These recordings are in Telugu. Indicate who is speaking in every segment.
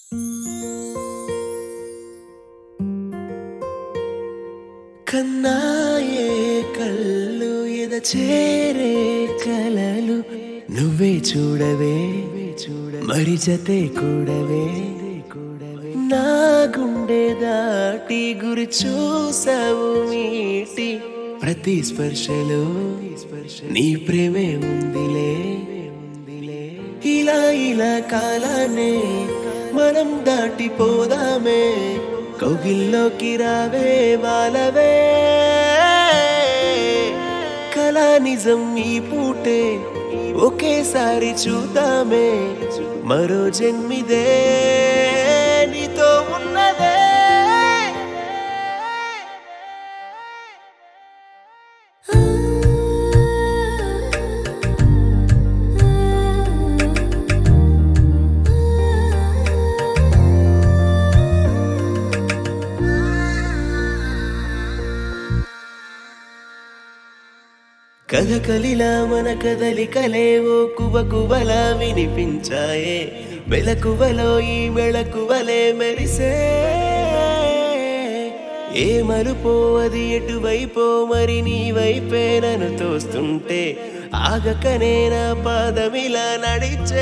Speaker 1: కన్నాయే కళ్ళు ఎద చేరే కలలు నువ్వే చూడవే మరి జతే కూడవే నా గుండె దాటి గురి చూసావు మీటి ప్రతి స్పర్శలో నీ ప్రేమే ఉందిలే ఇలా ఇలా కాలానే మనం దాటిపోదామే కౌగిల్లోకి రావే వాలవే కళా నిజం ఈ పూటే ఒకేసారి చూద్దామే మరో జన్మిదే నీతో ఉన్నదే కథ కలిలా మన కదలికలేవో కువ కువలా వినిపించాయే మెలకువలో ఈ మెళకువలే మెరిసే ఏ మరుపో అది ఎటువైపో మరి నీ వైపే నన్ను తోస్తుంటే ఆగకనే నా పాదమిలా నడిచే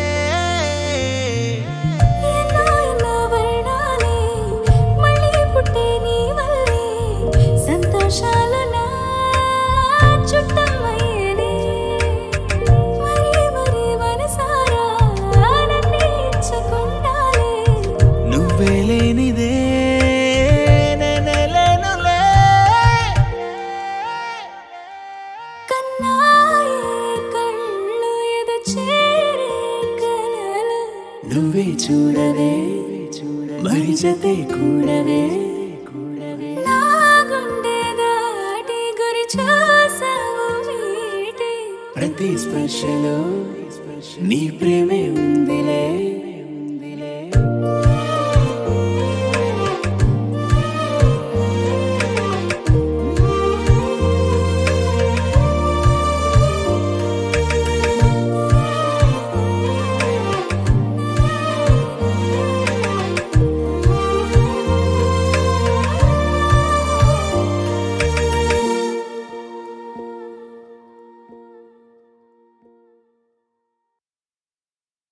Speaker 2: ఎన్నో ఎన్నో వర్ణాలే మళ్ళీ పుట్టే నీ వల్లే సంతోషాలు నా చుట్టమయ్యేనే మరి మరి మనసారా నన్ను ఇచ్చుకుంటాలే
Speaker 1: నువ్వే లేనిదే నెనలేనులే
Speaker 2: కన్నాయే కళ్ళు ఎద చేరే కలలు
Speaker 1: నువ్వే చూడవే మరి జతే కూడవే
Speaker 2: నా గుండె దాటి గురి చూసావు వీటి
Speaker 1: ప్రతి స్పర్శలో నీ ప్రేమే ఉందిలే